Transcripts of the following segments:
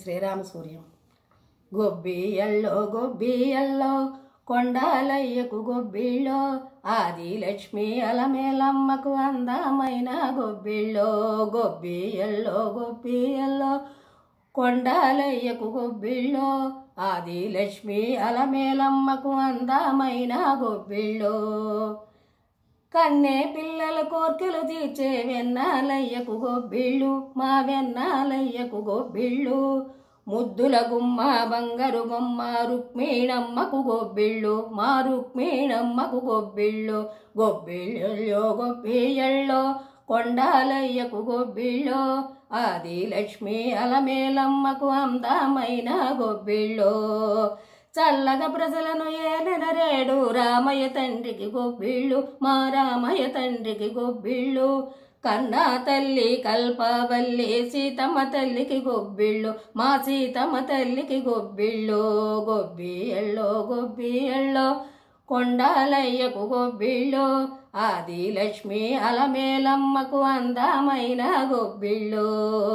శ్రీరామ సూర్యం గొబ్బియల్లో గొబ్బియల్లో కొండాలయ్యకు గొబ్బిళ్ళో ఆది లక్ష్మి అలమేలమ్మకు అందమైన గొబ్బిళ్ళో గొబ్బియల్లో గొబ్బియల్లో కొండాలయ్యకు గొబ్బిళ్ళో ఆది లక్ష్మి అలమేలమ్మకు అందమైన గొబ్బిళ్ళో కన్నే పిల్లల కోర్కెలు తీర్చే వెన్నాలయ్యకు గొబ్బిళ్ళు మా వెన్నాలయ్యకు గొబ్బిళ్ళు ముద్దుల గుమ్మ బంగారు బొమ్మ రుక్మిణమ్మకు గొబ్బిళ్ళు మా రుక్మిణమ్మకు గొబ్బిళ్ళు గొబ్బిళ్ళో గొబ్బిళ్ళో కొండాలయ్యకు గొబ్బిళ్ళో ఆది లక్ష్మి అలమేలమ్మకు అందమైన గొబ్బిళ్ళో చల్లగా ప్రజలను ఏలిన రేడు రామయ్య తండ్రికి గొబ్బిళ్ళు మా రామయ్య తండ్రికి గొబ్బిళ్ళు కన్నా తల్లి కల్పవల్లి సీతమ్మ తల్లికి గొబ్బిళ్ళు మా సీతమ్మ తల్లికి గొబ్బిళ్ళు గొబ్బిళ్ళో గొబ్బిళ్ళో కొండాలయ్యకు గొబ్బిళ్ళు ఆది లక్ష్మి అలమేలమ్మకు అందమైన గొబ్బిళ్ళు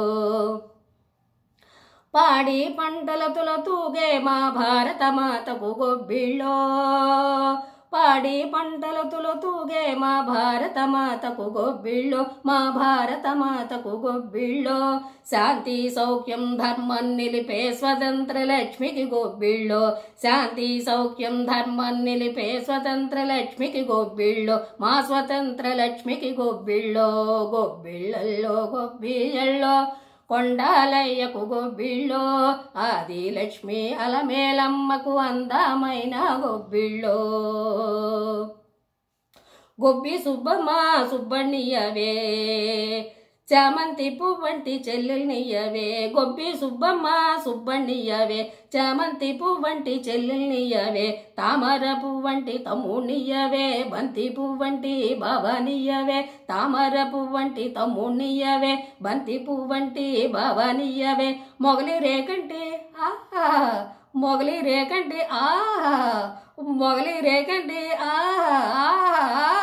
పాడి పంటలతుల తూగే మా భారత మాతకు గొబ్బిళ్ళో పాడి పంటలతుల తూగే మా భారత మాతకు గొబ్బిళ్ళో మా భారత మాతకు గొబ్బిళ్ళో శాంతి సౌఖ్యం ధర్మం నిలిపే స్వతంత్ర లక్ష్మికి గొబ్బిళ్ళో శాంతి సౌఖ్యం ధర్మం నిలిపే స్వతంత్ర లక్ష్మికి గొబ్బిళ్ళో మా స్వతంత్ర లక్ష్మికి గొబ్బిళ్ళో గొబ్బిళ్ళల్లో గొబ్బిళ్ళో కొండాలయ్యకు గొబ్బిళ్ళో ఆది లక్ష్మి అలమేలమ్మకు అందమైన గొబ్బిళ్ళో గొబ్బి సుబ్బమ్మ సుబ్బణ్ణియవే చామంతి పువ్వంటి చెల్లెల్నియవే గొబ్బి సుబ్బమ్మ సుబ్బణ్ణియవే చామంతి పువ్వంటి చెల్లెల్నియవే తామర పువ్వంటి తమ్మునియవే బంతి పువ్వంటి బాబానియవే తామర పువ్వంటి తమ్మునియవే బంతి పువ్వంటి బాబానియవే మొగలి రేకంటి ఆహా మొగలి రేకంటి ఆహా మొగలి రేకంటి ఆహా ఆహా